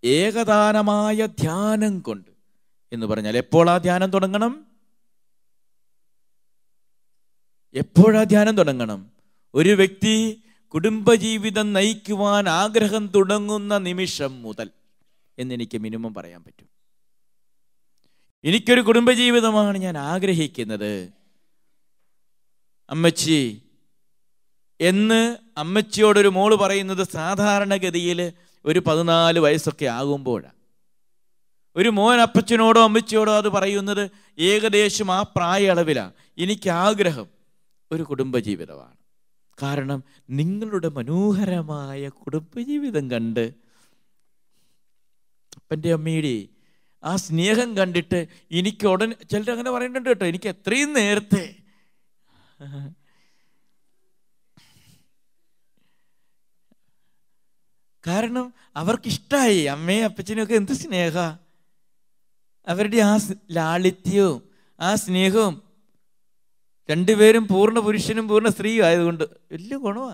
ഏകദാനമായ ധ്യാനം കൊണ്ട് എന്ന് പറഞ്ഞാൽ എപ്പോൾ ആ ധ്യാനം തുടങ്ങണം എപ്പോഴാ ധ്യാനം തുടങ്ങണം ഒരു വ്യക്തി കുടുംബജീവിതം നയിക്കുവാൻ ആഗ്രഹം തുടങ്ങുന്ന നിമിഷം മുതൽ എന്നെനിക്ക് മിനിമം പറയാൻ പറ്റും എനിക്കൊരു കുടുംബജീവിതമാണ് ഞാൻ ആഗ്രഹിക്കുന്നത് അമ്മച്ചി എന്ന് അമ്മച്ചിയോടൊരു മോള് പറയുന്നത് സാധാരണഗതിയിൽ ഒരു പതിനാല് വയസ്സൊക്കെ ആകുമ്പോഴാണ് ഒരു മോൻ അപ്പച്ചനോടോ അമ്മച്ചിയോടോ അത് പറയുന്നത് ഏകദേശം ആ പ്രായ അളവിലാണ് എനിക്ക് ആഗ്രഹം ഒരു കുടുംബജീവിതമാണ് കാരണം നിങ്ങളുടെ മനോഹരമായ കുടുംബജീവിതം കണ്ട് അപ്പൻ്റെ അമ്മയുടെ ആ സ്നേഹം കണ്ടിട്ട് എനിക്ക് ഉടൻ ചിലർ അങ്ങനെ പറയുന്നുണ്ട് കേട്ടോ എനിക്ക് എത്രയും നേരത്തെ കാരണം അവർക്കിഷ്ടമായി അമ്മയും അപ്പച്ചനും ഒക്കെ എന്ത് സ്നേഹ അവരുടെ ആ സ് ലാളിത്യവും ആ സ്നേഹവും രണ്ടുപേരും പൂർണ്ണ പുരുഷനും പൂർണ്ണ സ്ത്രീയും ആയതുകൊണ്ട് വലിയ ഗുണമാണ്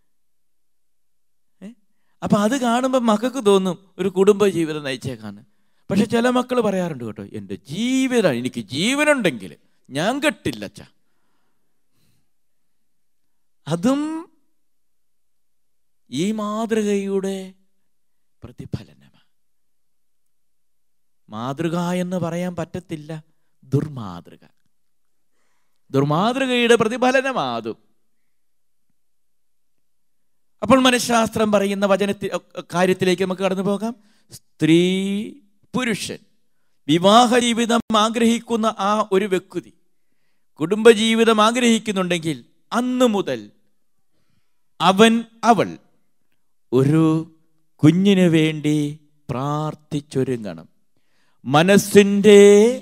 അപ്പൊ അത് കാണുമ്പോൾ മക്കൾക്ക് തോന്നും ഒരു കുടുംബ ജീവിതം നയിച്ചേക്കാന്ന് പക്ഷെ ചില മക്കൾ പറയാറുണ്ട് കേട്ടോ എൻ്റെ ജീവിതം എനിക്ക് ജീവനുണ്ടെങ്കിൽ ഞാൻ കെട്ടില്ല അച്ഛ അതും ഈ മാതൃകയുടെ പ്രതിഫലനമാണ് മാതൃക എന്ന് പറയാൻ പറ്റത്തില്ല ദുർമാതൃക ദുർമാതൃകയുടെ പ്രതിഫലനമാതും അപ്പോൾ മനഃശാസ്ത്രം പറയുന്ന വചനത്തിൽ കാര്യത്തിലേക്ക് നമുക്ക് കടന്നു പോകാം സ്ത്രീ പുരുഷൻ വിവാഹ ജീവിതം ആഗ്രഹിക്കുന്ന ആ ഒരു വ്യക്തി കുടുംബജീവിതം ആഗ്രഹിക്കുന്നുണ്ടെങ്കിൽ അന്ന് മുതൽ അവൻ അവൾ ഒരു കുഞ്ഞിന് വേണ്ടി പ്രാർത്ഥിച്ചൊരുങ്ങണം മനസ്സിൻ്റെ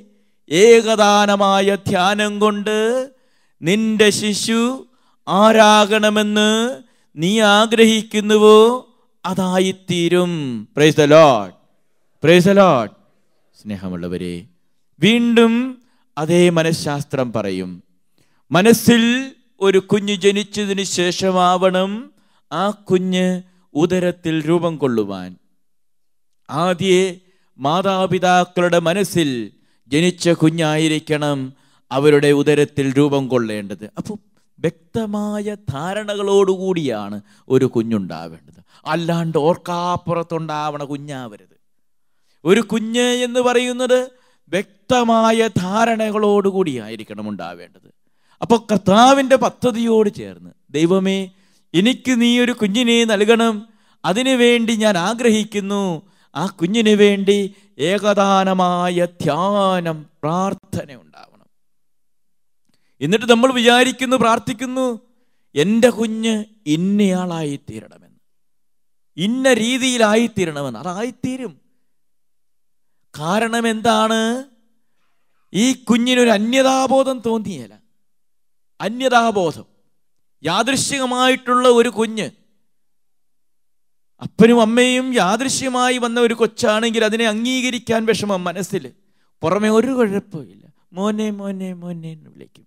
ഏകദാനമായ ധ്യാനം കൊണ്ട് നിന്റെ ശിശു ആരാകണമെന്ന് നീ ആഗ്രഹിക്കുന്നുവോ അതായിത്തീരും praise the Lord praise the Lord സ്നേഹമുള്ളവരെ വീണ്ടും അതേ മനഃശാസ്ത്രം പറയും മനസ്സിൽ ഒരു കുഞ്ഞ് ജനിച്ചതിന് ശേഷമാവണം ആ കുഞ്ഞ് ഉദരത്തിൽ രൂപം കൊള്ളുവാൻ ആദ്യേ മാതാപിതാക്കളുടെ മനസ്സിൽ ജനിച്ച കുഞ്ഞായിരിക്കണം അവരുടെ ഉദരത്തിൽ രൂപം കൊള്ളേണ്ടത് അപ്പോൾ വ്യക്തമായ ധാരണകളോടുകൂടിയാണ് ഒരു കുഞ്ഞുണ്ടാവേണ്ടത് അല്ലാണ്ട് ഓർക്കാപ്പുറത്തുണ്ടാവണ കുഞ്ഞാവരുത് ഒരു കുഞ്ഞ് എന്ന് പറയുന്നത് വ്യക്തമായ ധാരണകളോടുകൂടി ആയിരിക്കണം ഉണ്ടാവേണ്ടത് അപ്പോൾ കർത്താവിൻ്റെ പദ്ധതിയോട് ചേർന്ന് ദൈവമേ എനിക്ക് നീ ഒരു കുഞ്ഞിനെ നൽകണം അതിനു വേണ്ടി ഞാൻ ആഗ്രഹിക്കുന്നു ആ കുഞ്ഞിന് വേണ്ടി ഏകദാനമായ ധ്യാനം പ്രാർത്ഥന ഉണ്ടാവണം എന്നിട്ട് നമ്മൾ വിചാരിക്കുന്നു പ്രാർത്ഥിക്കുന്നു എൻ്റെ കുഞ്ഞ് ഇന്നയാളായി തീരണമെന്ന് ഇന്ന രീതിയിലായിത്തീരണമെന്ന് അതായിത്തീരും കാരണം എന്താണ് ഈ കുഞ്ഞിനൊരു അന്യതാബോധം തോന്നിയല്ല അന്യതാബോധം യാദൃശ്ചികമായിട്ടുള്ള ഒരു കുഞ്ഞ് അപ്പനും അമ്മയും യാദൃശ്യമായി വന്ന ഒരു കൊച്ചാണെങ്കിൽ അതിനെ അംഗീകരിക്കാൻ വിഷമം മനസ്സിൽ പുറമെ ഒരു കുഴപ്പമില്ല മോനെ മോനെ മോനെ എന്ന് വിളിക്കും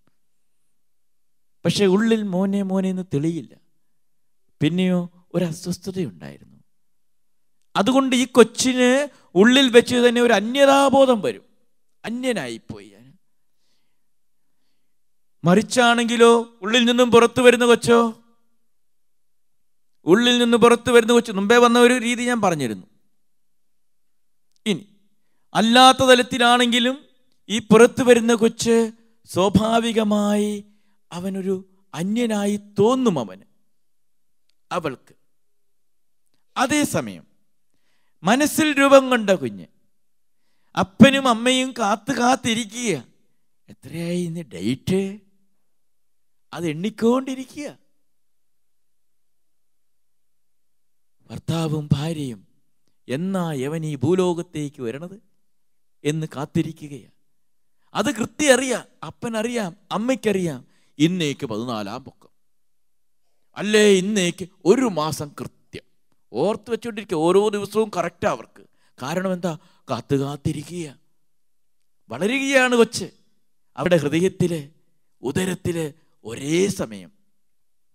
പക്ഷെ ഉള്ളിൽ മോനെ മോനെ എന്ന് തെളിയില്ല പിന്നെയോ ഒരു അസ്വസ്ഥതയുണ്ടായിരുന്നു അതുകൊണ്ട് ഈ കൊച്ചിന് ഉള്ളിൽ വെച്ച് തന്നെ ഒരു അന്യതാബോധം വരും അന്യനായിപ്പോയി ഞാൻ മറിച്ചാണെങ്കിലോ ഉള്ളിൽ നിന്നും പുറത്തു വരുന്ന കൊച്ചോ ഉള്ളിൽ നിന്ന് പുറത്തു വരുന്ന കൊച്ചു മുമ്പേ വന്ന ഒരു രീതി ഞാൻ പറഞ്ഞിരുന്നു ഇനി അല്ലാത്ത തലത്തിലാണെങ്കിലും ഈ പുറത്തു വരുന്ന കൊച്ച് സ്വാഭാവികമായി അവനൊരു അന്യനായി തോന്നും അവന് അവൾക്ക് അതേസമയം മനസ്സിൽ രൂപം കൊണ്ട കുഞ്ഞ് അപ്പനും അമ്മയും കാത്തു കാത്തിരിക്കുക എത്രയായി ഇന്ന് ഡേറ്റ് അത് എണ്ണിക്കൊണ്ടിരിക്കുക ഭർത്താവും ഭാര്യയും എന്നാ യവൻ ഈ ഭൂലോകത്തേക്ക് വരണത് എന്ന് കാത്തിരിക്കുകയാണ് അത് കൃത്യം അറിയാം അപ്പനറിയാം അമ്മയ്ക്കറിയാം ഇന്നേക്ക് പതിനാലാം പൊക്കം അല്ലേ ഇന്നേക്ക് ഒരു മാസം കൃത്യം ഓർത്ത് വെച്ചുകൊണ്ടിരിക്കുക ഓരോ ദിവസവും കറക്റ്റാ അവർക്ക് കാരണം എന്താ കാത്തു കാത്തിരിക്കുക വളരുകയാണ് കൊച്ച് അവിടെ ഹൃദയത്തില് ഉദരത്തില് ഒരേ സമയം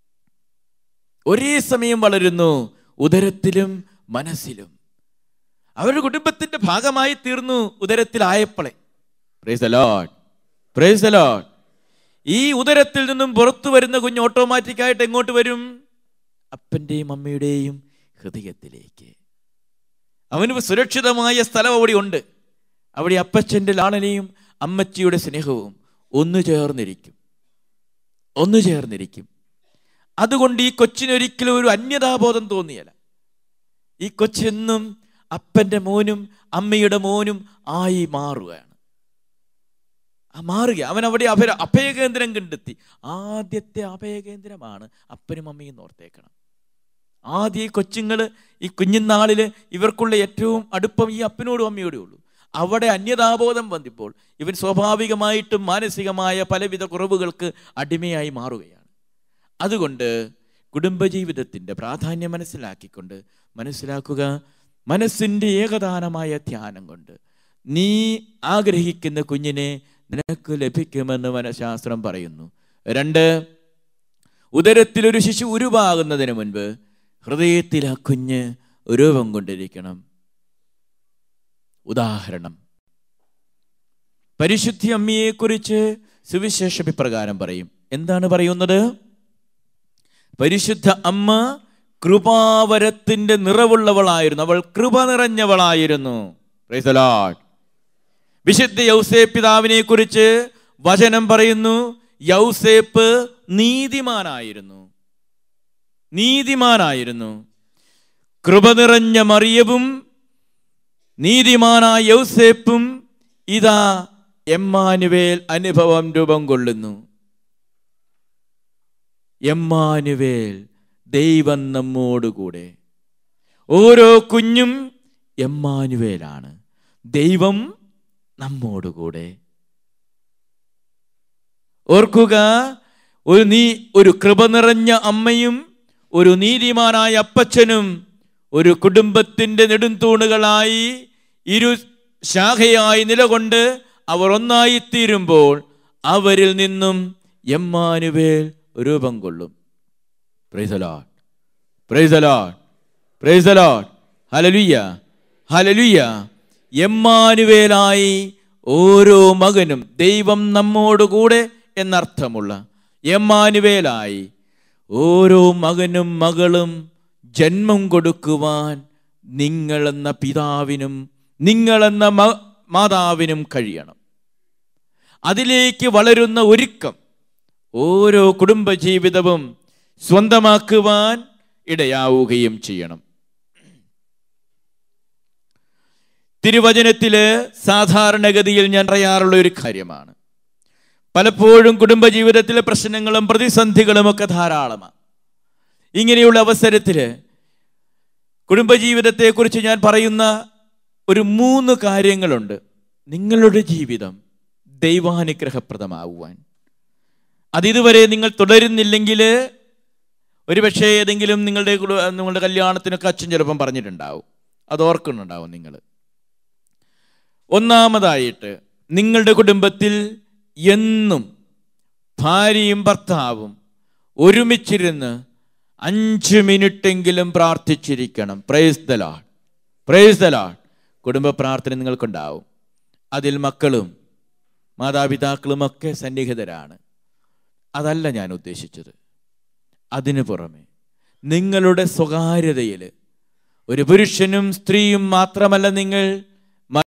ഒരേ സമയം വളരുന്നു ഉദരത്തിലും മനസ്സിലും അവരുടെ കുടുംബത്തിന്റെ ഭാഗമായി തീർന്നു ഉദരത്തിലായപ്പോളെ പ്രൈസ് ലോഡ് പ്രൈസ് ലോഡ് ഈ ഉദരത്തിൽ നിന്നും പുറത്തു വരുന്ന കുഞ്ഞ് ഓട്ടോമാറ്റിക്കായിട്ട് എങ്ങോട്ട് വരും അപ്പൻ്റെയും അമ്മയുടെയും ഹൃദയത്തിലേക്ക് അവന് സുരക്ഷിതമായ സ്ഥലം അവിടെ ഉണ്ട് അവിടെ അപ്പച്ചൻ്റെ ലാളനയും അമ്മച്ചിയുടെ സ്നേഹവും ഒന്നു ചേർന്നിരിക്കും ഒന്നു ചേർന്നിരിക്കും അതുകൊണ്ട് ഈ കൊച്ചിനൊരിക്കലും ഒരു അന്യതാബോധം തോന്നിയല്ല ഈ കൊച്ചെന്നും അപ്പൻ്റെ മോനും അമ്മയുടെ മോനും ആയി മാറുകയാണ് ആ മാറുക അവൻ അവിടെ അഭയ അഭയകേന്ദ്രം കണ്ടെത്തി ആദ്യത്തെ അഭയകേന്ദ്രമാണ് അപ്പനും അമ്മയും ഓർത്തേക്കണം ആദ്യ ഈ കൊച്ചുങ്ങൾ ഈ കുഞ്ഞുനാളിൽ ഇവർക്കുള്ള ഏറ്റവും അടുപ്പം ഈ അപ്പനോടും അമ്മയോടും ഉള്ളൂ അവിടെ അന്യതാബോധം വന്നപ്പോൾ ഇവൻ സ്വാഭാവികമായിട്ടും മാനസികമായ പലവിധ കുറവുകൾക്ക് അടിമയായി മാറുകയാണ് അതുകൊണ്ട് കുടുംബജീവിതത്തിൻ്റെ പ്രാധാന്യം മനസ്സിലാക്കിക്കൊണ്ട് മനസ്സിലാക്കുക മനസ്സിൻ്റെ ഏകദാനമായ ധ്യാനം കൊണ്ട് നീ ആഗ്രഹിക്കുന്ന കുഞ്ഞിനെ നിനക്ക് ലഭിക്കുമെന്ന് മനഃശാസ്ത്രം പറയുന്നു രണ്ട് ഉദരത്തിലൊരു ശിശു ഉരുവാകുന്നതിന് മുൻപ് ഹൃദയത്തിൽ ആ കുഞ്ഞ് രൂപം കൊണ്ടിരിക്കണം ഉദാഹരണം പരിശുദ്ധി അമ്മയെക്കുറിച്ച് സുവിശേഷ ഇപ്രകാരം പറയും എന്താണ് പറയുന്നത് പരിശുദ്ധ അമ്മ കൃപാവരത്തിന്റെ നിറവുള്ളവളായിരുന്നു അവൾ കൃപ നിറഞ്ഞവളായിരുന്നു Praise the Lord. വിശുദ്ധ യൗസേ പിതാവിനെ കുറിച്ച് വചനം പറയുന്നു യൗസേപ്പ് നീതിമാനായിരുന്നു നീതിമാനായിരുന്നു കൃപ നിറഞ്ഞ മറിയവും നീതിമാനായ യൗസേപ്പും ഇതാ എമ്മാനുവേൽ അനുഭവം രൂപം കൊള്ളുന്നു എമ്മാനുവേൽ ദൈവം നമ്മോടുകൂടെ ഓരോ കുഞ്ഞും എമ്മാനുവേലാണ് ദൈവം നമ്മോടുകൂടെ ഓർക്കുക ഒരു നീ ഒരു കൃപ നിറഞ്ഞ അമ്മയും ഒരു നീതിമാനായ അപ്പച്ചനും ഒരു കുടുംബത്തിന്റെ നെടുംതൂണുകളായി ഇരു ശാഖയായി നിലകൊണ്ട് അവർ ഒന്നായി തീരുമ്പോൾ അവരിൽ നിന്നും എമ്മാനുവേൽ രൂപം കൊള്ളും പ്രൈസലോട്ട് പ്രൈസലോട്ട് പ്രൈസലോട്ട് ഹലലുയ്യ ഹലലുയ്യ എമ്മാനുവേലായി ഓരോ മകനും ദൈവം നമ്മോടുകൂടെ എന്നർത്ഥമുള്ള എമ്മാനുവേലായി ഓരോ മകനും മകളും ജന്മം കൊടുക്കുവാൻ നിങ്ങളെന്ന പിതാവിനും നിങ്ങളെന്ന മ- മാതാവിനും കഴിയണം അതിലേക്ക് വളരുന്ന ഒരുക്കം ഓരോ കുടുംബജീവിതവും സ്വന്തമാക്കുവാൻ ഇടയാവുകയും ചെയ്യണം തിരുവചനത്തില് സാധാരണഗതിയിൽ ഞാൻ പറയാറുള്ള ഒരു കാര്യമാണ് പലപ്പോഴും കുടുംബജീവിതത്തിലെ പ്രശ്നങ്ങളും പ്രതിസന്ധികളും ഒക്കെ ധാരാളമാണ് ഇങ്ങനെയുള്ള അവസരത്തിൽ കുടുംബജീവിതത്തെക്കുറിച്ച് ഞാൻ പറയുന്ന ഒരു മൂന്ന് കാര്യങ്ങളുണ്ട് നിങ്ങളുടെ ജീവിതം ദൈവാനുഗ്രഹപ്രദമാവുവാൻ അതിതുവരെ നിങ്ങൾ തുടരുന്നില്ലെങ്കിൽ ഒരുപക്ഷെ ഏതെങ്കിലും നിങ്ങളുടെ കുടു- നിങ്ങളുടെ കല്യാണത്തിനൊക്കെ അച്ഛൻ ചിലപ്പം പറഞ്ഞിട്ടുണ്ടാവും അത് ഓർക്കുന്നുണ്ടാവും നിങ്ങൾ ഒന്നാമതായിട്ട് നിങ്ങളുടെ കുടുംബത്തിൽ എന്നും ഭാര്യയും ഭർത്താവും ഒരുമിച്ചിരുന്ന് അഞ്ച് മിനിറ്റെങ്കിലും പ്രാർത്ഥിച്ചിരിക്കണം praise the Lord praise the Lord കുടുംബ പ്രാർത്ഥന നിങ്ങൾക്കുണ്ടാവും അതിൽ മക്കളും മാതാപിതാക്കളുമൊക്കെ സന്നിഹിതരാണ് അതല്ല ഞാൻ ഉദ്ദേശിച്ചത് അതിനു പുറമെ നിങ്ങളുടെ സ്വകാര്യതയിൽ ഒരു പുരുഷനും സ്ത്രീയും മാത്രമല്ല നിങ്ങൾ